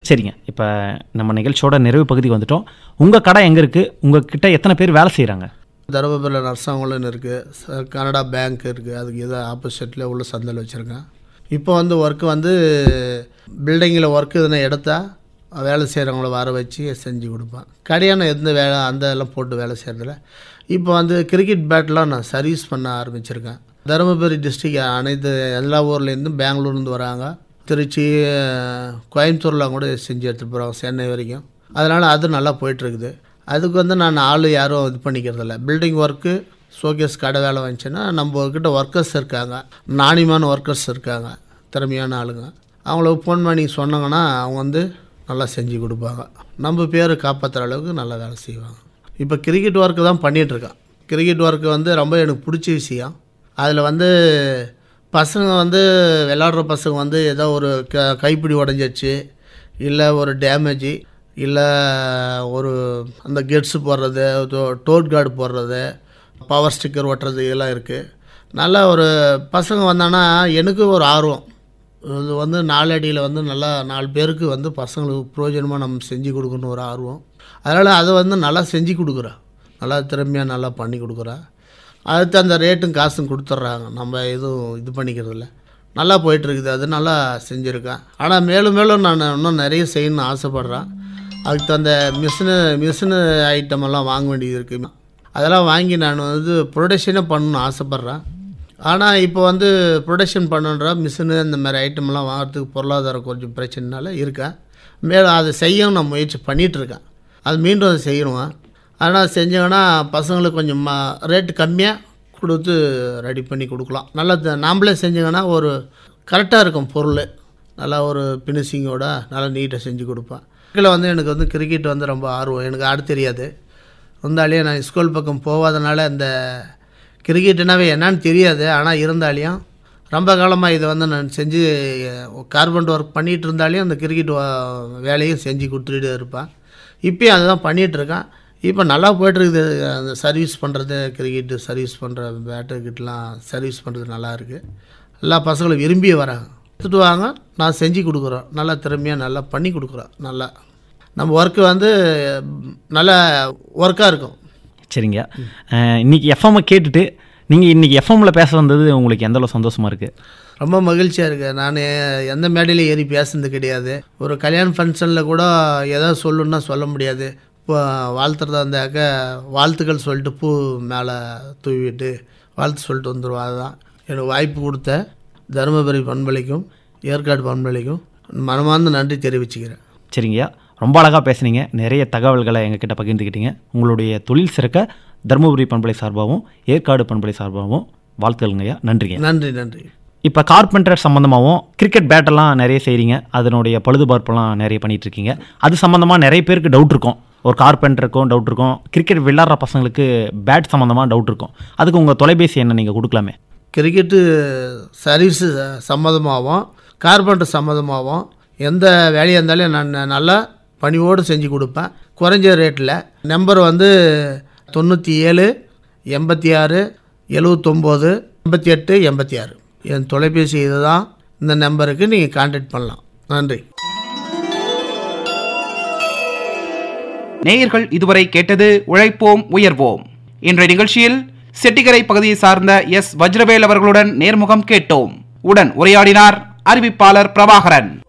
சரிங்க இப்போ நம்ம நிகழ்ச்சியோட நிறைவு பகுதிக்கு வந்துட்டோம் உங்கள் கடை எங்கே இருக்குது உங்கள் கிட்ட எத்தனை பேர் வேலை செய்கிறாங்க தருமபுரியில் நர்சாங்குளம்னு இருக்குது கனடா பேங்க் இருக்குது அதுக்கு இதை ஆப்போசிட்டில் உள்ள சந்தையில் வச்சுருக்கேன் இப்போ வந்து ஒர்க்கு வந்து பில்டிங்கில் ஒர்க்கு எதுனா எடுத்தா வேலை செய்கிறவங்கள வர வச்சு செஞ்சு கொடுப்பேன் கடையான எந்த வேலை அந்த இதெல்லாம் போட்டு வேலை செய்கிறதில்ல இப்போ வந்து கிரிக்கெட் பேட்லாம் நான் சர்வீஸ் பண்ண ஆரம்பிச்சிருக்கேன் தருமபுரி டிஸ்ட்ரிக்ட் அனைத்து எல்லா ஊர்லேருந்தும் பெங்களூர்லேருந்து வராங்க திருச்சி கோயம்புத்தூர்லாம் கூட செஞ்சு எடுத்துகிட்டு போகிறாங்க சென்னை வரைக்கும் அதனால் அது நல்லா போயிட்டுருக்குது அதுக்கு வந்து நான் ஆள் யாரும் இது பண்ணிக்கிறதில்ல பில்டிங் ஒர்க்கு ஷோகேஸ் கடை வேலை வந்துச்சுன்னா நம்ம கிட்ட ஒர்க்கர்ஸ் இருக்காங்க நாணியமான ஒர்க்கர்ஸ் இருக்காங்க திறமையான ஆளுங்க அவங்களுக்கு ஃபோன் பண்ணி சொன்னாங்கன்னா அவங்க வந்து நல்லா செஞ்சு கொடுப்பாங்க நம்ம பேர் காப்பாற்றுற அளவுக்கு நல்லா வேலை செய்வாங்க இப்போ கிரிக்கெட் ஒர்க்கு தான் பண்ணிகிட்ருக்கேன் கிரிக்கெட் ஒர்க்கு வந்து ரொம்ப எனக்கு பிடிச்ச விஷயம் அதில் வந்து பசங்க வந்து விளாட்ற பசங்க வந்து ஏதோ ஒரு க கைப்பிடி உடஞ்சிச்சு இல்லை ஒரு டேமேஜு இல்லை ஒரு அந்த கெட்ஸு போடுறது டோட் கார்டு போடுறது பவர் ஸ்டிக்கர் ஒட்டுறது இதெல்லாம் இருக்குது நல்லா ஒரு பசங்க வந்தாங்கன்னா எனக்கு ஒரு ஆர்வம் இது வந்து நாலடியில் வந்து நல்லா நாலு பேருக்கு வந்து பசங்களுக்கு பிரயோஜனமாக நம்ம செஞ்சு கொடுக்கணும் ஒரு ஆர்வம் அதனால் அதை வந்து நல்லா செஞ்சு கொடுக்குறேன் நல்லா திறமையாக நல்லா பண்ணி கொடுக்குறேன் அதுக்கு அந்த ரேட்டும் காசும் கொடுத்துட்றாங்க நம்ம எதுவும் இது பண்ணிக்கிறது இல்லை நல்லா போயிட்டுருக்குது அது நல்லா செஞ்சுருக்கேன் ஆனால் மேலும் மேலும் நான் இன்னும் நிறைய செய்யணும்னு ஆசைப்பட்றேன் அதுக்கு தகுந்த மிஷினு மிஷினு ஐட்டம் எல்லாம் வாங்க வேண்டியது இருக்குது அதெல்லாம் வாங்கி நான் வந்து ப்ரொடக்ஷனே பண்ணணும்னு ஆசைப்பட்றேன் ஆனால் இப்போ வந்து ப்ரொடக்ஷன் பண்ணுன்ற மிஷினு இந்த மாதிரி ஐட்டம்லாம் வாங்குறதுக்கு பொருளாதாரம் கொஞ்சம் பிரச்சனைனால இருக்கேன் மேலும் அதை செய்யவும் நான் முயற்சி பண்ணிகிட்ருக்கேன் அது மீண்டும் அதை செய்யணும் ஆனால் செஞ்சோன்னா பசங்களுக்கு கொஞ்சம் ம ரேட்டு கம்மியாக கொடுத்து ரெடி பண்ணி கொடுக்கலாம் நல்லா த- நாமளே செஞ்சோங்கன்னா ஒரு கரெக்டாக இருக்கும் பொருள் நல்லா ஒரு ஃபினிஷிங்கோட நல்லா நீட்டாக செஞ்சு கொடுப்பேன் இதில் வந்து எனக்கு வந்து கிரிக்கெட் வந்து ரொம்ப ஆர்வம் எனக்கு ஆட தெரியாது இருந்தாலே நான் ஸ்கூல் பக்கம் போகாதனால இந்த கிரிக்கெட்டுனாவே என்னன்னு தெரியாது ஆனால் இருந்தாலையும் ரொம்ப காலமாக இதை வந்து நான் செஞ்சு கார்பன் ஒர்க் பண்ணிகிட்டு இருந்தாலையும் அந்த கிரிக்கெட் வேலையும் செஞ்சு கொடுத்துட்டு இருப்பேன் இப்பயும் அதுதான் பண்ணிகிட்டு இருக்கேன் இப்போ நல்லா போய்ட்டுருக்குது அந்த சர்வீஸ் பண்ணுறது கிரிக்கெட்டு சர்வீஸ் பண்ணுற பேட்டு கிட்டலாம் சர்வீஸ் பண்ணுறது நல்லா இருக்குது எல்லா பசங்களும் விரும்பி வராங்க எடுத்துட்டு வாங்க நான் செஞ்சு கொடுக்குறோம் நல்லா திறமையாக நல்லா பண்ணி கொடுக்குறோம் நல்லா நம்ம ஒர்க்கு வந்து நல்ல ஒர்க்காக இருக்கும் சரிங்க அஹ், இன்னைக்கு எஃப்எம்மை கேட்டுட்டு நீங்கள் இன்னைக்கு எஃப்எம்மில் பேச வந்தது உங்களுக்கு எந்த அளவு சந்தோஷமாக இருக்குது ரொம்ப மகிழ்ச்சியாக இருக்குது நான் எந்த மேடையிலும் ஏறி பேசுனது கிடையாது ஒரு கல்யாண ஃபங்க்ஷனில் கூட ஏதாவது சொல்லணுன்னா சொல்ல முடியாது இப்போ வாழ்த்துறதா இருந்தாக்க வாழ்த்துக்கள் சொல்லிட்டு பூ மேலே தூவிட்டு வாழ்த்து சொல்லிட்டு வந்துடுவோம் அதுதான் எனக்கு வாய்ப்பு கொடுத்த தருமபுரி பண்பலைக்கும் ஏற்காடு பண்பலைக்கும் மனமார்ந்த நன்றி தெரிவிச்சுக்கிறேன் சரிங்கய்யா ரொம்ப அழகாக பேசுனீங்க நிறைய தகவல்களை எங்ககிட்ட பகிர்ந்துக்கிட்டீங்க உங்களுடைய தொழில் சிறக்க தருமபுரி பண்பலை சார்பாகவும் ஏற்காடு பண்பலை சார்பாகவும் வாழ்த்துக்கள்ங்கய்யா நன்றிங்க நன்றி நன்றி இப்போ கார்பெண்டர் சம்மந்தமாகவும் கிரிக்கெட் பேட்டெல்லாம் நிறைய செய்கிறீங்க அதனுடைய பழுதுபார்ப்பெல்லாம் நிறைய பண்ணிட்டு இருக்கீங்க அது சம்மந்தமாக நிறைய பேருக்கு டவுட் இருக்கும் ஒரு கார்பெண்டருக்கும் டவுட் இருக்கும் கிரிக்கெட் விளையாடுற பசங்களுக்கு பேட் சம்மந்தமாக டவுட் இருக்கும் அதுக்கு உங்கள் தொலைபேசி என்ன நீங்கள் கொடுக்கலாமே கிரிக்கெட்டு சர்வீஸு சம்மந்தமாகவும் கார்பெண்டர் சம்மந்தமாகவும் எந்த வேலையாக இருந்தாலும் நான் நல்லா பணிவோடு செஞ்சு கொடுப்பேன் குறைஞ்ச ரேட்டில் நம்பர் வந்து தொண்ணூற்றி ஏழு எண்பத்தி ஆறு எழுவத்தொம்போது எண்பத்தி எட்டு எண்பத்தி ஆறு என் தொலைபேசி இதுதான் இந்த நம்பருக்கு நீங்கள் கான்டாக்ட் பண்ணலாம் நன்றி நேயர்கள் இதுவரை கேட்டது உழைப்போம் உயர்வோம் இன்றைய நிகழ்ச்சியில் செட்டிகரை பகுதியை சார்ந்த எஸ் வஜ்ரவேல் அவர்களுடன் நேர்முகம் கேட்டோம் உடன் உரையாடினார் அறிவிப்பாளர் பிரபாகரன்